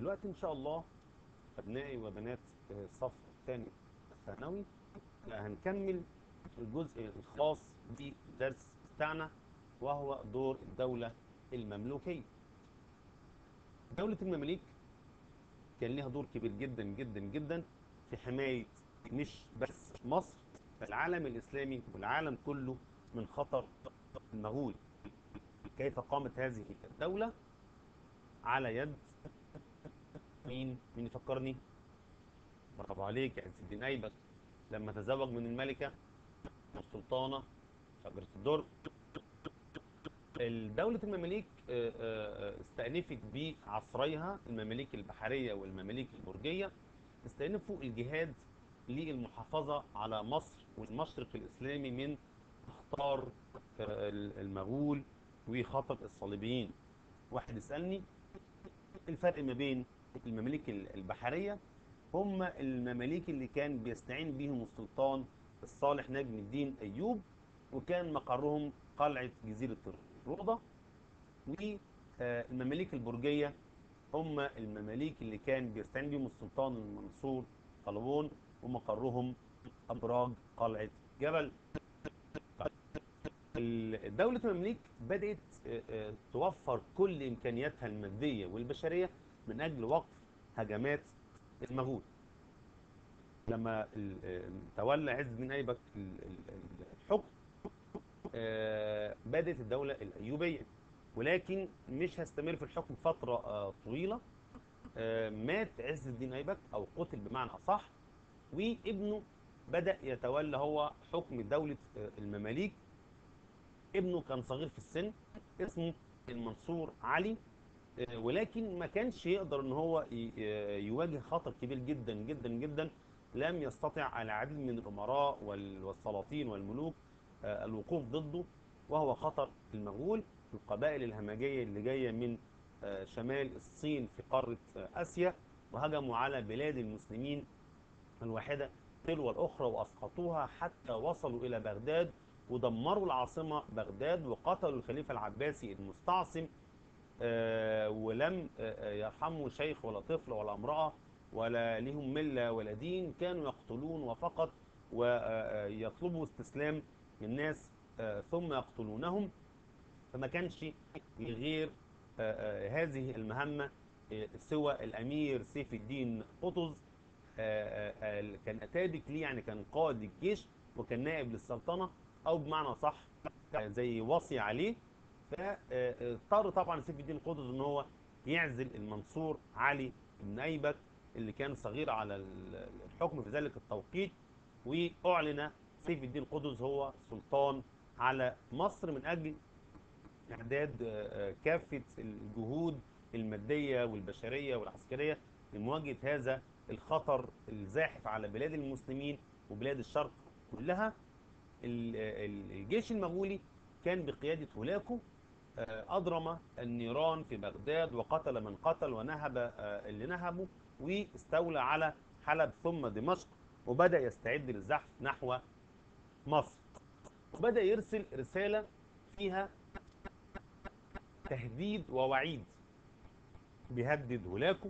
دلوقتي ان شاء الله ابنائي وبنات الصف الثاني الثانوي هنكمل الجزء الخاص بالدرس بتاعنا وهو دور الدولة المملوكية دولة المماليك كان لها دور كبير جدا جدا جدا في حماية مش بس مصر العالم الإسلامي والعالم كله من خطر المغول كيف قامت هذه الدولة على يد مين مين يفكرني برافو عليك عز الدين ايبك لما تزوج من الملكة السلطانة شجرة الدر دولة المماليك استأنفت بعصريها المماليك البحرية والمماليك البرجية استأنفوا الجهاد للمحافظة على مصر والمشرق الإسلامي من اخطار المغول وخطر الصليبيين واحد يسألني الفرق ما بين المماليك البحرية هم المماليك اللي كان بيستعين بهم السلطان الصالح نجم الدين أيوب وكان مقرهم قلعة جزيرة الروضة والمماليك البرجية هم المماليك اللي كان بيستعين بهم السلطان المنصور قلاوون ومقرهم أبراج قلعة جبل دولة المماليك بدأت توفر كل إمكانياتها المادية والبشرية من أجل وقف هجمات المغول لما تولى عز الدين أيبك الحكم بدأت الدولة الأيوبية ولكن مش هستمر في الحكم فترة طويلة مات عز الدين أيبك أو قتل بمعنى أصح وابنه بدأ يتولى هو حكم دولة المماليك ابنه كان صغير في السن اسمه المنصور علي ولكن ما كانش يقدر ان هو يواجه خطر كبير جدا جدا جدا لم يستطع العديد من الامراء والسلاطين والملوك الوقوف ضده وهو خطر المغول القبائل الهمجية اللي جاية من شمال الصين في قارة اسيا وهجموا على بلاد المسلمين الواحدة تلو الاخرى واسقطوها حتى وصلوا الى بغداد ودمروا العاصمة بغداد وقتلوا الخليفة العباسي المستعصم آه ولم آه يرحموا شيخ ولا طفل ولا امرأة ولا لهم ملة ولا دين كانوا يقتلون وفقط ويطلبوا استسلام الناس آه ثم يقتلونهم فما كانش غير هذه المهمة سوى الأمير سيف الدين قطز كان أتابك ليه يعني كان قائد الجيش وكان نائب للسلطنة او بمعنى صح زي وصي عليه فاضطر طبعا سيف الدين قطز ان هو يعزل المنصور علي بن ايبك اللي كان صغير على الحكم في ذلك التوقيت واعلن سيف الدين قطز هو سلطان على مصر من اجل اعداد كافة الجهود المادية والبشرية والعسكرية لمواجهة هذا الخطر الزاحف على بلاد المسلمين وبلاد الشرق كلها الجيش المغولي كان بقيادة هولاكو أضرم النيران في بغداد وقتل من قتل ونهب اللي نهبوا واستولى على حلب ثم دمشق وبدأ يستعد للزحف نحو مصر وبدأ يرسل رسالة فيها تهديد ووعيد بيهدد هولاكو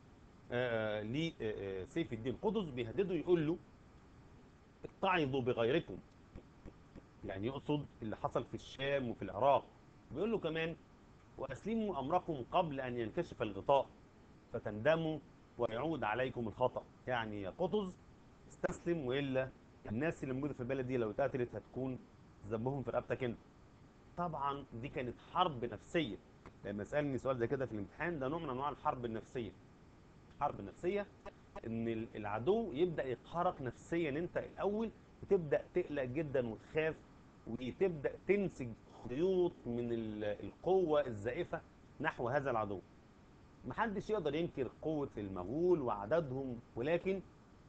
لسيف الدين قطز بيهدده يقول له اتعظوا بغيركم يعني يقصد اللي حصل في الشام وفي العراق بيقول له كمان وأسلموا أمركم قبل أن ينكشف الغطاء فتندموا ويعود عليكم الخطأ يعني يا قطز استسلم وإلا الناس اللي موجودة في البلد دي لو اتقتلت هتكون ذنبهم في رقبتك انت طبعا دي كانت حرب نفسية لما سألني سؤال زي كده في الامتحان ده نوع من أنواع الحرب النفسية حرب نفسية ان العدو يبدأ يقهرك نفسيا انت الأول وتبدأ تقلق جدا وتخاف وتبدأ تنسج خيوط من القوة الزائفة نحو هذا العدو محدش يقدر ينكر قوة المغول وعددهم ولكن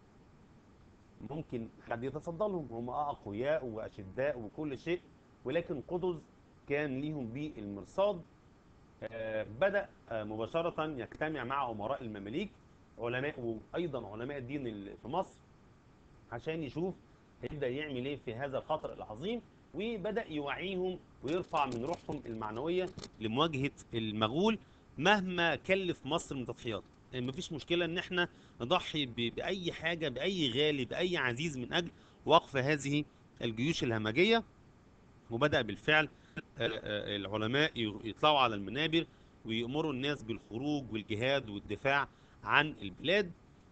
ممكن حد يتصدى لهم هم أقوياء وأشداء وكل شيء ولكن قطز كان ليهم بالمرصاد بدأ مباشرة يجتمع مع أمراء المماليك علماء وأيضا علماء الدين في مصر عشان يشوف هيبدأ يعمل ايه في هذا الخطر العظيم وبدأ يوعيهم ويرفع من روحهم المعنوية لمواجهة المغول مهما كلف مصر من تضحيات مفيش مشكلة ان احنا نضحي ب- بأي حاجة بأي غالي بأي عزيز من أجل وقف هذه الجيوش الهمجية وبدأ بالفعل آه، آه، العلماء ي- يطلعوا على المنابر ويأمروا الناس بالخروج والجهاد والدفاع عن البلاد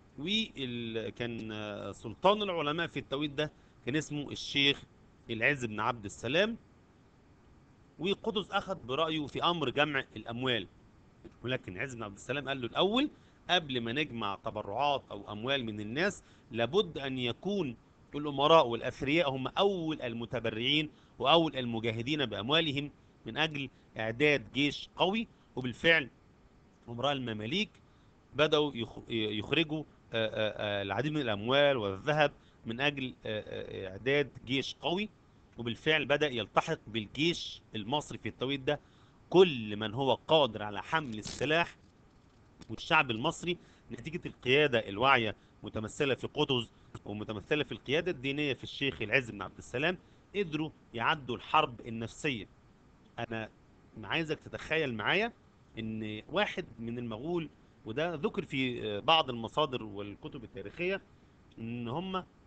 وكان سلطان العلماء في التوقيت ده كان اسمه الشيخ العز بن عبد السلام وقطز أخذ برأيه في أمر جمع الأموال ولكن عز بن عبد السلام قال له الأول قبل ما نجمع تبرعات أو أموال من الناس لابد أن يكون الأمراء والأثرياء هم أول المتبرعين وأول المجاهدين بأموالهم من أجل إعداد جيش قوي وبالفعل أمراء المماليك بدأوا يخ- يخرجوا آه، آه، آه، العديد من الأموال والذهب من أجل آه، آه، إعداد جيش قوي وبالفعل بدأ يلتحق بالجيش المصري في التوقيت ده كل من هو قادر على حمل السلاح والشعب المصري نتيجة القيادة الواعية متمثلة في قطز ومتمثلة في القيادة الدينية في الشيخ العز بن عبد السلام قدروا يعدوا الحرب النفسية أنا عايزك تتخيل معايا إن واحد من المغول وده ذكر في آه، بعض المصادر والكتب التاريخية إن هم آه،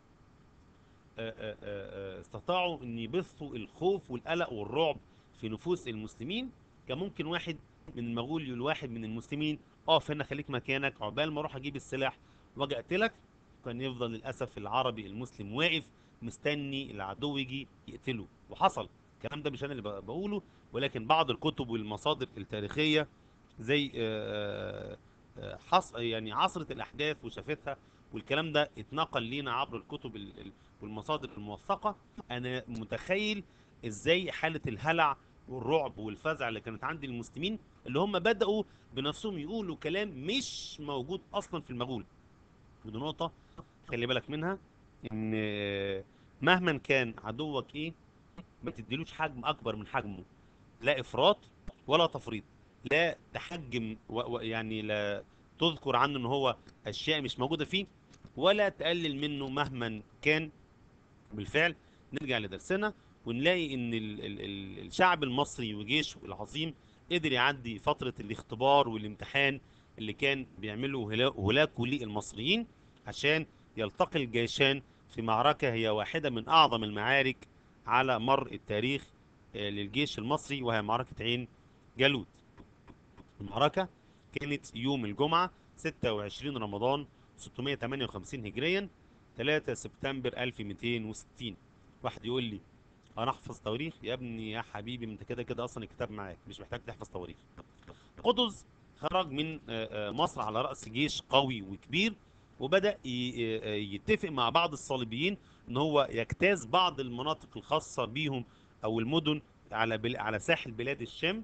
آه، آه، استطاعوا ان يبثوا الخوف والقلق والرعب في نفوس المسلمين كان ممكن واحد من المغول يقول واحد من المسلمين اقف هنا خليك مكانك عقبال ما اروح اجيب السلاح واجي اقتلك كان يفضل للاسف العربي المسلم واقف مستني العدو يجي يقتله وحصل الكلام ده مش انا اللي ب- بقوله ولكن بعض الكتب والمصادر التاريخيه زي آه، آه، حص يعني عصرت الاحداث وشافتها والكلام ده اتنقل لينا عبر الكتب ال- ال- والمصادر الموثقة انا متخيل ازاي حالة الهلع والرعب والفزع اللي كانت عند المسلمين اللي هم بدأوا بنفسهم يقولوا كلام مش موجود اصلا في المغول ودي نقطة خلي بالك منها ان مهما كان عدوك ايه ما تديلوش حجم اكبر من حجمه لا افراط ولا تفريط لا تحجم و... و... يعني لا تذكر عنه ان هو اشياء مش موجودة فيه ولا تقلل منه مهما كان بالفعل نرجع لدرسنا ونلاقي ان ال ال ال الشعب المصري وجيشه العظيم قدر يعدي فترة الاختبار والامتحان اللي كان بيعمله هلا- هلاكه للمصريين عشان يلتقي الجيشان في معركة هي واحدة من أعظم المعارك على مر التاريخ آه، للجيش المصري وهي معركة عين جالوت المعركة كانت يوم الجمعة 26 رمضان 658 هجريا 3 سبتمبر 1260 واحد يقول لي انا احفظ تواريخ يا ابني يا حبيبي ما انت كده كده اصلا الكتاب معاك مش محتاج تحفظ تواريخ قطز خرج من آه، آه، مصر على رأس جيش قوي وكبير وبدأ ي- آه، يتفق مع بعض الصليبيين ان هو يجتاز بعض المناطق الخاصة بيهم او المدن على بل... على ساحل بلاد الشام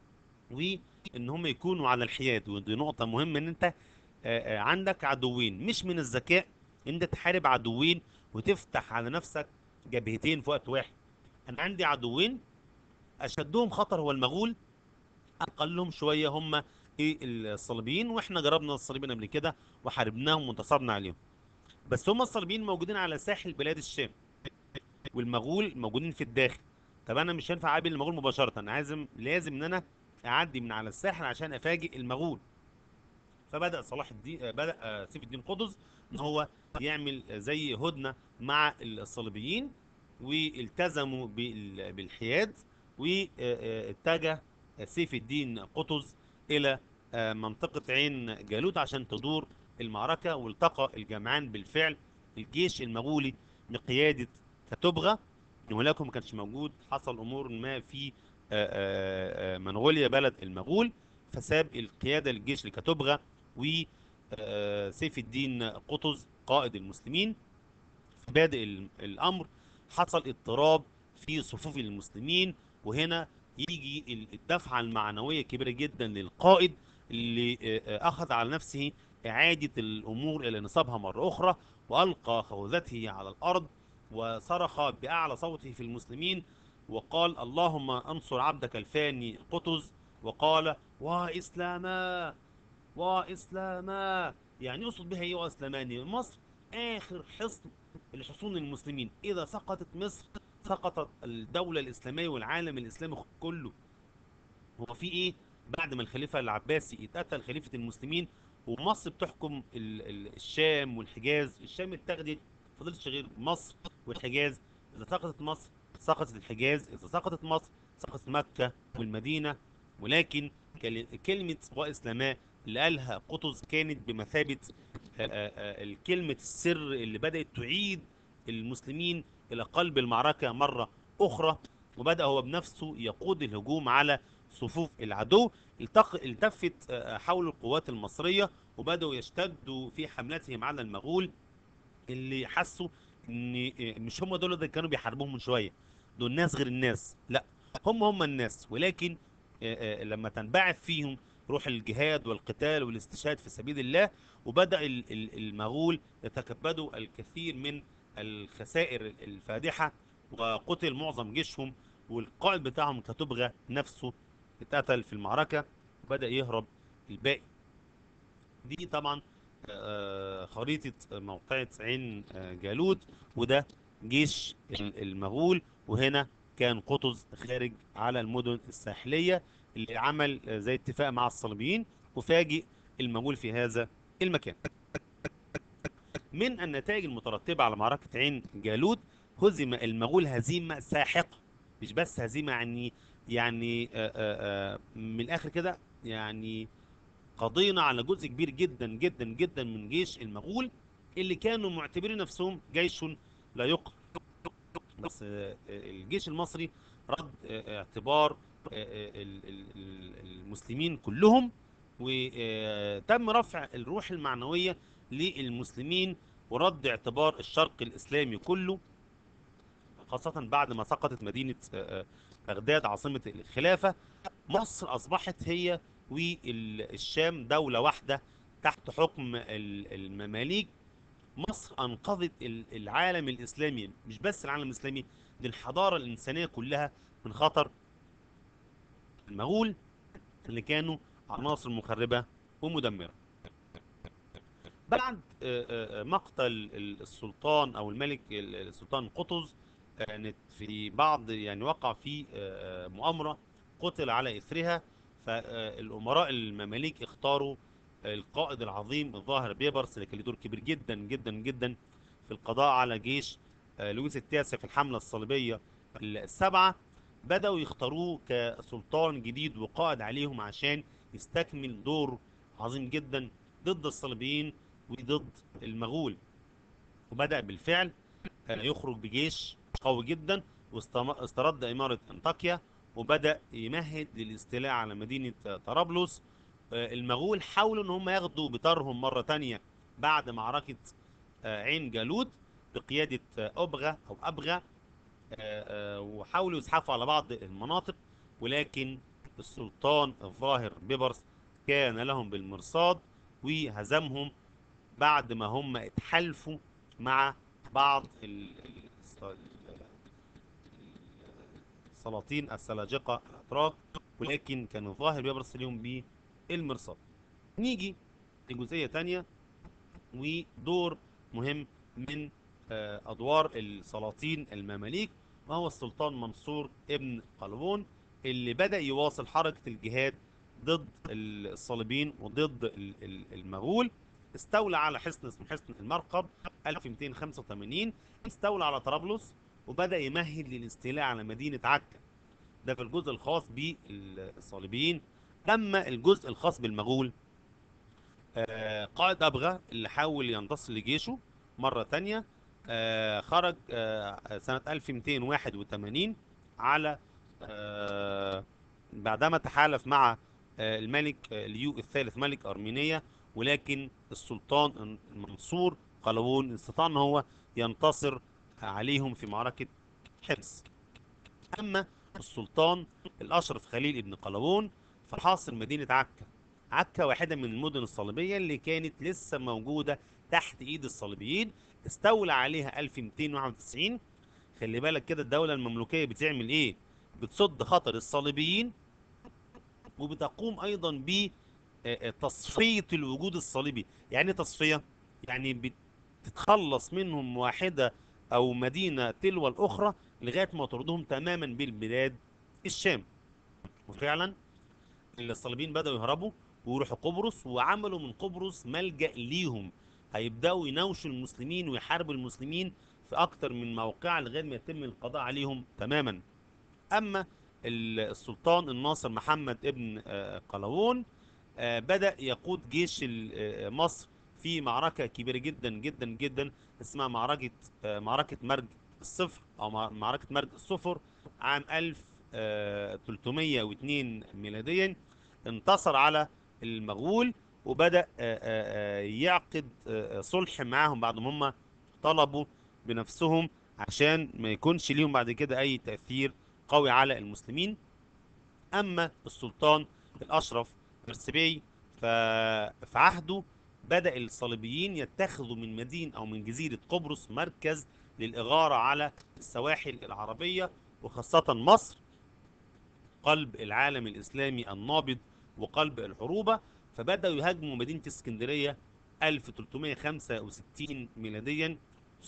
وان هم يكونوا على الحياد ودي نقطة مهمة ان انت آه، آه، عندك عدوين مش من الذكاء ان انت تحارب عدوين وتفتح على نفسك جبهتين في وقت واحد انا عندي عدوين اشدهم خطر هو المغول اقلهم شويه هم ايه الصليبيين واحنا جربنا الصليبيين قبل كده وحاربناهم وانتصرنا عليهم بس هم الصليبيين موجودين على ساحل بلاد الشام والمغول موجودين في الداخل طب انا مش هينفع اقابل المغول مباشره انا لازم لازم ان انا اعدي من على الساحل عشان افاجئ المغول فبدا صلاح الدين آه، بدا آه، سيف الدين قطز ان هو يعمل زي هدنه مع الصليبيين والتزموا بال- بالحياد واتجه سيف الدين قطز الى آه، منطقة عين جالوت عشان تدور المعركة والتقى الجمعان بالفعل الجيش المغولي بقيادة كتبغة هناك ما كانش موجود حصل امور ما في آه، آه، آه، منغوليا بلد المغول فساب القيادة للجيش لكتبغة وسيف الدين قطز قائد المسلمين في بادئ ال- الامر حصل اضطراب في صفوف المسلمين وهنا يجي ال- الدفعة المعنوية كبيرة جدا للقائد اللي آه، آه، اخذ على نفسه اعادة الامور الى نصابها مرة اخرى والقى خوذته على الارض وصرخ باعلى صوته في المسلمين وقال اللهم انصر عبدك الفاني قطز وقال واسلاما واسلاما يعني يقصد بها ايه واسلاماني مصر اخر حصن لحصون المسلمين اذا سقطت مصر سقطت الدولة الاسلامية والعالم الاسلامي كله هو في ايه بعد ما الخليفة العباسي اتقتل خليفة المسلمين ومصر بتحكم ال- ال- الشام والحجاز الشام اتخذت فضلتش غير مصر والحجاز اذا سقطت مصر سقطت الحجاز اذا سقطت مصر سقطت مكة والمدينة ولكن كل- كلمة وإسلاماء اللي قالها قطز كانت بمثابة آه، آه، آه، الكلمة السر اللي بدأت تعيد المسلمين إلى قلب المعركة مرة أخرى وبدأ هو بنفسه يقود الهجوم على صفوف العدو التق... التفت آه، حول القوات المصرية وبدأوا يشتدوا في حملتهم على المغول اللي حسوا ان آه، مش هم دول اللي كانوا بيحاربوهم من شوية دول ناس غير الناس لا هم هم الناس ولكن آه، آه، لما تنبعث فيهم روح الجهاد والقتال والاستشهاد في سبيل الله وبدأ ال- ال- المغول يتكبدوا الكثير من الخسائر الفادحة وقتل معظم جيشهم والقائد بتاعهم كتبغى نفسه اتقتل في المعركة وبدأ يهرب الباقي دي طبعا آه، خريطة موقعة عين آه، جالوت وده جيش ال- المغول وهنا كان قطز خارج على المدن الساحلية اللي عمل آه، زي اتفاق مع الصليبيين وفاجئ المغول في هذا المكان من النتائج المترتبة على معركة عين جالوت هزم المغول هزيمة ساحقة مش بس هزيمة يعني يعني آه، آه، آه، من الآخر كده يعني قضينا على جزء كبير جدا جدا جدا من جيش المغول اللي كانوا معتبرين نفسهم جيش لا يقهر بس آه، آه، الجيش المصري رد آه، اعتبار آه، آه، ال- ال- ال- المسلمين كلهم وتم رفع الروح المعنوية للمسلمين ورد اعتبار الشرق الإسلامي كله خاصة بعد ما سقطت مدينة آه، آه، بغداد عاصمة الخلافة مصر أصبحت هي والشام دولة واحدة تحت حكم ال- المماليك مصر أنقذت ال- العالم الإسلامي مش بس العالم الإسلامي دي الحضارة الإنسانية كلها من خطر المغول اللي كانوا عناصر مخربة ومدمرة بعد آه، آه، مقتل ال- السلطان أو الملك ال- السلطان قطز كانت في بعض يعني وقع في آه، آه، مؤامرة قتل على إثرها فالأمراء المماليك اختاروا القائد العظيم الظاهر بيبرس اللي كان له دور كبير جدا جدا جدا في القضاء على جيش آه، لويس التاسع في الحملة الصليبية السبعة بدأوا يختاروه كسلطان جديد وقائد عليهم عشان يستكمل دور عظيم جدا ضد الصليبيين وضد المغول وبدأ بالفعل آه، يخرج بجيش قوي جدا واسترد إمارة أنطاكيا وبدأ يمهد للاستيلاء على مدينة آه، طرابلس آه، المغول حاولوا ان هم ياخدوا بطارهم مرة تانية بعد معركة آه، عين جالوت بقيادة آه، أبغى أو أبغى آه، آه، وحاولوا يزحفوا على بعض المناطق ولكن السلطان الظاهر بيبرس كان لهم بالمرصاد وهزمهم بعد ما هم اتحالفوا مع بعض ال- ال- السلاطين السلاجقة الأتراك ولكن كان الظاهر بيبرس لهم بالمرصاد نيجي لجزئية تانية ودور مهم من آه، أدوار السلاطين المماليك وهو السلطان منصور ابن قلوون اللي بدأ يواصل حركة الجهاد ضد الصليبيين وضد ال- ال- المغول استولى على حصن اسمه حصن المرقب 1285 استولى على طرابلس وبدأ يمهد للاستيلاء على مدينة عكا ده في الجزء الخاص بالصليبيين أما الجزء الخاص بالمغول آه، قائد أبغى اللي حاول ينتصر لجيشه مرة تانية آه، خرج آه، سنة 1281 على آه، بعدما تحالف مع آه، الملك آه، ليو الثالث ملك أرمينيا ولكن السلطان المنصور قلاوون استطاع ان هو ينتصر عليهم في معركة حمص أما السلطان الأشرف خليل ابن قلاوون فحاصر مدينة عكا عكا واحدة من المدن الصليبية اللي كانت لسه موجودة تحت ايد الصليبيين استولى عليها 1291 خلي بالك كده الدولة المملوكية بتعمل ايه بتصد خطر الصليبيين وبتقوم ايضا ب آه، آه، تصفية الوجود الصليبي يعني إيه تصفية يعني بتتخلص منهم واحدة او مدينة تلو الاخرى لغاية ما تردهم تماما بالبلاد الشام وفعلا الصليبيين بدأوا يهربوا ويروحوا قبرص وعملوا من قبرص ملجأ ليهم هيبدأوا يناوشوا المسلمين ويحاربوا المسلمين في أكتر من موقع لغاية ما يتم القضاء عليهم تماما أما ال- السلطان الناصر محمد ابن آه، قلاوون آه، بدأ يقود جيش ال- آه، مصر في معركة كبيرة جدا جدا جدا اسمها معركة آه، معركة مرج الصفر أو مع- معركة مرج الصفر عام 1302 ميلاديا انتصر على المغول وبدأ آه، آه، آه، يعقد آه، آه، صلح معاهم بعد ما هم طلبوا بنفسهم عشان ما يكونش ليهم بعد كده أي تأثير قوي على المسلمين أما السلطان الأشرف السبيعي ففي عهده بدأ الصليبيين يتخذوا من مدينة أو من جزيرة قبرص مركز للإغارة على السواحل العربية وخاصة مصر قلب العالم الإسلامي النابض وقلب العروبة فبدأوا يهاجموا مدينة اسكندرية 1365 ميلاديا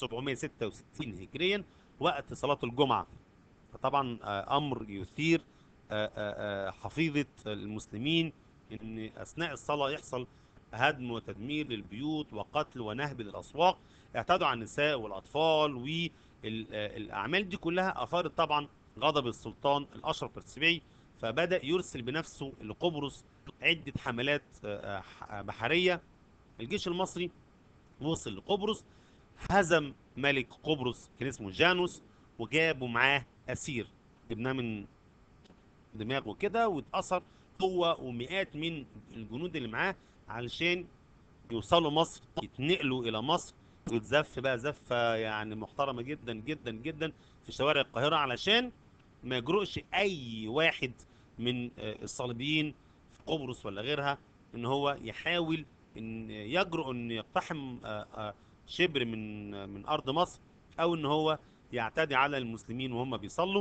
766 هجريا وقت صلاة الجمعة فطبعا آه، أمر يثير آه، آه، آه، حفيظة المسلمين إن أثناء الصلاة يحصل هدم وتدمير للبيوت وقتل ونهب للأسواق اعتادوا على النساء والأطفال والأعمال دي كلها أثارت طبعا غضب السلطان الأشرف السبيعي فبدأ يرسل بنفسه لقبرص عدة حملات آه، آه، بحرية الجيش المصري وصل لقبرص هزم ملك قبرص كان اسمه جانوس وجابوا معاه أسير جبناه من دماغه كده واتأثر هو ومئات من الجنود اللي معاه علشان يوصلوا مصر يتنقلوا إلى مصر ويتزف بقى زفة يعني محترمة جدا جدا جدا في شوارع القاهرة علشان ما يجرؤش أي واحد من آه، الصليبيين في قبرص ولا غيرها إن هو يحاول إن يجرؤ إن يقتحم آه، آه، شبر من آه، من أرض مصر أو إن هو يعتدي على المسلمين وهم بيصلوا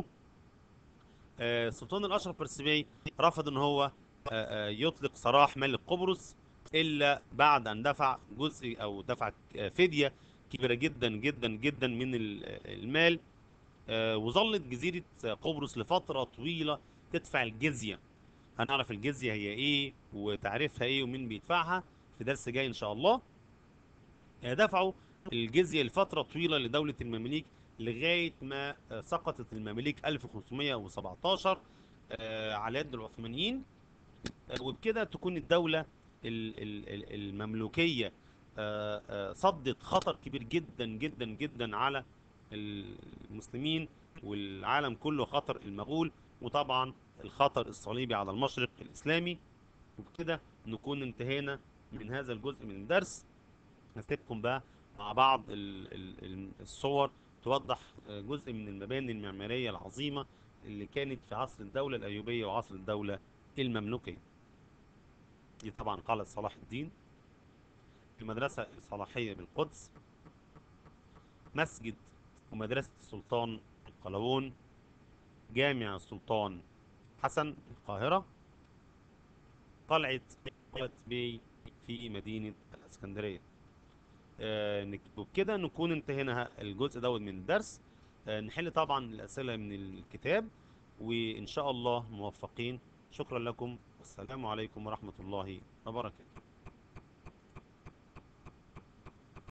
آه، السلطان الأشرف السبيعي رفض إن هو آه، آه، يطلق سراح ملك قبرص إلا بعد أن دفع جزء أو دفع آه، فدية كبيرة جدا جدا جدا من ال- المال آه، وظلت جزيرة قبرص لفترة طويلة تدفع الجزية هنعرف الجزية هي ايه وتعريفها ايه ومين بيدفعها في درس جاي ان شاء الله آه، دفعوا الجزية لفترة طويلة لدولة المماليك لغاية ما آه، سقطت المماليك 1517 آه، على يد العثمانيين آه، وبكده تكون الدولة ال- ال- ال- المملوكية آه، آه، صدت خطر كبير جدا جدا جدا على المسلمين والعالم كله خطر المغول وطبعا الخطر الصليبي على المشرق الإسلامي وبكده نكون انتهينا من هذا الجزء من الدرس هسيبكم بقى مع بعض ال- ال- ال- الصور توضح آه، جزء من المباني المعمارية العظيمة اللي كانت في عصر الدولة الأيوبية وعصر الدولة المملوكية دي طبعا قلعة صلاح الدين المدرسة الصلاحية بالقدس مسجد ومدرسة السلطان القلاوون جامع السلطان حسن القاهرة قلعة قلعة بي في مدينة الإسكندرية آه، نك- وبكده نكون انتهينا الجزء دوت من الدرس آه، نحل طبعا الأسئلة من الكتاب وإن شاء الله موفقين شكرا لكم والسلام عليكم ورحمة الله وبركاته